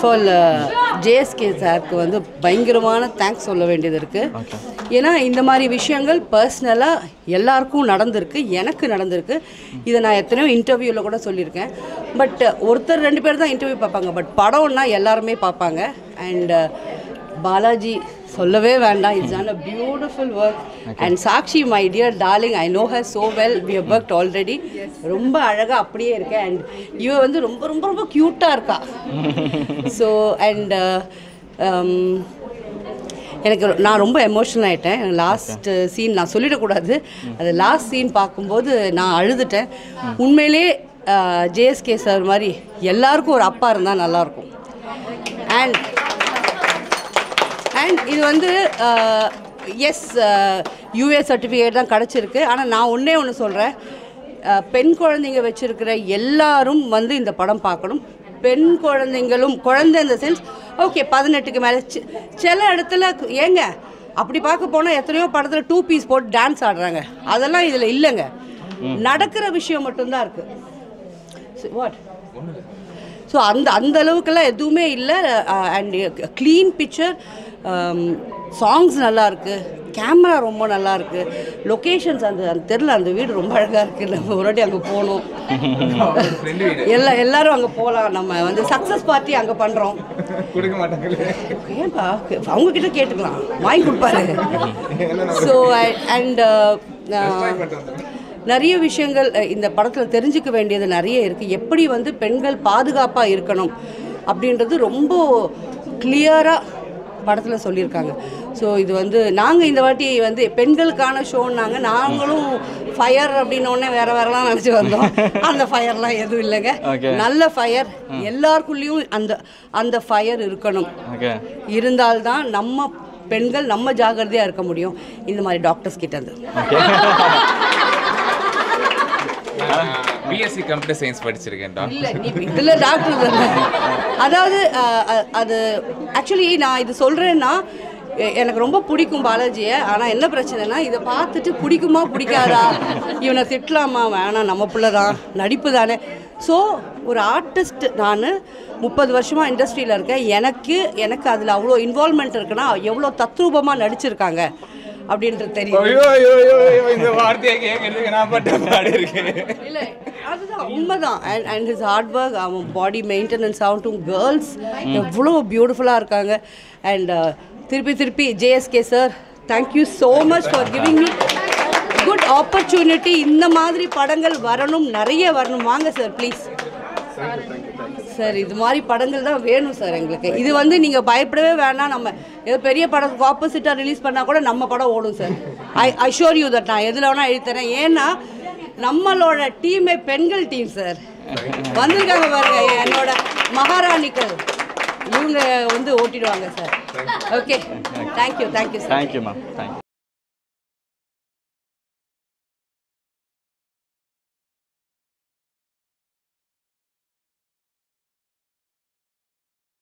Of all JSK சாருக்கு வந்து பயங்கரமான தேங்க்ஸ் சொல்ல வேண்டியது இருக்குது ஏன்னா இந்த மாதிரி விஷயங்கள் பர்சனலாக எல்லாருக்கும் நடந்திருக்கு எனக்கு நடந்திருக்கு இதை நான் எத்தனையோ இன்டர்வியூவில் கூட சொல்லியிருக்கேன் பட் ஒருத்தர் ரெண்டு பேர் தான் இன்டர்வியூ பார்ப்பாங்க பட் படம்னா எல்லாருமே பார்ப்பாங்க அண்ட் பாலாஜி சொல்லவே வேண்டாம் it's on a beautiful work and Sakshi my dear darling I know her so well we have work already ரொம்ப அழகாக அப்படியே இருக்கேன் அண்ட் இவ வந்து ரொம்ப ரொம்ப ரொம்ப க்யூட்டாக இருக்கா ஸோ அண்ட் எனக்கு நான் ரொம்ப எமோஷனல் ஆகிட்டேன் லாஸ்ட் சீன் நான் சொல்லிடக்கூடாது அது லாஸ்ட் சீன் பார்க்கும்போது நான் அழுதுட்டேன் உண்மையிலே ஜேஎஸ்கே சார் மாதிரி எல்லாருக்கும் ஒரு அப்பா இருந்தால் நல்லாயிருக்கும் அண்ட் அண்ட் இது வந்து எஸ் யூஏ சர்டிஃபிகேட் தான் கிடச்சிருக்கு ஆனால் நான் ஒன்றே ஒன்று சொல்கிறேன் பெண் குழந்தைங்க வச்சுருக்கிற எல்லாரும் வந்து இந்த படம் பார்க்கணும் பெண் குழந்தைங்களும் குழந்தை இந்த சென்ஸ் ஓகே பதினெட்டுக்கு மேலே சில இடத்துல ஏங்க அப்படி பார்க்க போனால் எத்தனையோ படத்தில் டூ பீஸ் போட்டு டான்ஸ் ஆடுறாங்க அதெல்லாம் இதில் இல்லைங்க நடக்கிற விஷயம் மட்டும்தான் இருக்குது வாட் ஸோ அந்த அந்த அளவுக்கெல்லாம் எதுவுமே இல்லை அண்ட் க்ளீன் பிக்சர் சாங்ஸ் நல்லா இருக்கு கேமரா ரொம்ப நல்லா இருக்கு லொக்கேஷன்ஸ் அந்த அந்த தெருல அந்த வீடு ரொம்ப அழகாக இருக்கு நம்ம ஒரு வாட்டி அங்கே போகணும் எல்லா எல்லாரும் அங்கே போகலாம் நம்ம வந்து சக்ஸஸ் பார்ட்டி அங்கே பண்ணுறோம் கொடுக்க மாட்டாங்களே ஏன்பா அவங்க கிட்ட கேட்டுக்கலாம் வாங்கி கொடுப்பாரு ஸோ அண்ட் நிறைய விஷயங்கள் அஹ், இந்த படத்தில் தெரிஞ்சுக்க வேண்டியது நிறைய இருக்குது எப்படி வந்து பெண்கள் பாதுகாப்பாக இருக்கணும் அப்படின்றது ரொம்ப கிளியராக படத்தில் சொல்லியிருக்காங்க ஸோ இது வந்து நாங்கள் இந்த வாட்டி வந்து பெண்களுக்கான ஷோன்னாங்க நாங்களும் ஃபயர் அப்படின்னோடனே வேற வேறலாம் நினச்சி வந்தோம் அந்த ஃபயர்லாம் எதுவும் இல்லைங்க Okay. நல்ல ஃபயர் எல்லாருக்குள்ளேயும் அந்த அந்த ஃபயர் இருக்கணும் ஓகே இருந்தால்தான் நம்ம பெண்கள் நம்ம ஜாகிரதையாக இருக்க முடியும் இந்த மாதிரி டாக்டர்ஸ் கிட்ட இருந்து பிஎஸ்சி கம்ப்யூட்டர் சயின்ஸ் படிச்சிருக்கேன் டாக்டர் இல்லை நீ இதில் டாக்டர் தானே அதாவது அஹ், அஹ், அது ஆக்சுவலி நான் இது சொல்கிறேன்னா எனக்கு ரொம்ப பிடிக்கும் பாலாஜியை ஆனால் என்ன பிரச்சனைனா இதை பார்த்துட்டு பிடிக்குமா பிடிக்காதா இவனை திட்டலாமா வேணாம் நம்ம பிள்ளை தான் நடிப்பு தானே ஸோ ஒரு ஆர்டிஸ்ட் நான் முப்பது வருஷமாக இண்டஸ்ட்ரியில் இருக்கேன் எனக்கு எனக்கு அதில் அவ்வளோ இன்வால்மெண்ட் இருக்குன்னா எவ்வளோ தத்ரூபமாக நடிச்சிருக்காங்க அப்படின்றது தெரியும் ஐயோ ஐயோ ஐயோ ஐயோ, இந்த வார்த்தையை கேட்கறதுக்கு நான் பட்ட பாடு இருக்கு இல்லை அதுதான் உண்மைதான் and and his hard work அவன் பாடி மெயின்டெனன்ஸ் ஆகட்டும் கேர்ள்ஸ் எவ்வளோ பியூட்டிஃபுல்லாக இருக்காங்க அண்ட் திருப்பி திருப்பி JSK sir thank you so much for giving me good opportunity இந்த மாதிரி படங்கள் வரணும் நிறைய வரணும் வாங்க சார் ப்ளீஸ் சார் இது மாதிரி படங்கள் தான் வேணும் சார் எங்களுக்கு இது வந்து நீங்கள் பயப்படவே வேணாம் நம்ம ஏதோ பெரிய படத்துக்கு ஆப்போசிட்டாக ரிலீஸ் பண்ணால் கூட நம்ம படம் ஓடும் sir I assure you that நான் எதில் வேணால் எழுத்துறேன் ஏன்னா நம்மளோட டீமே பெண்கள் டீம் சார் வந்திருக்காங்க பாருங்க என்னோட மகாராணிகள் இவங்க வந்து ஓட்டிடுவாங்க sir okay thank you thank you sir thank you ma'am thank you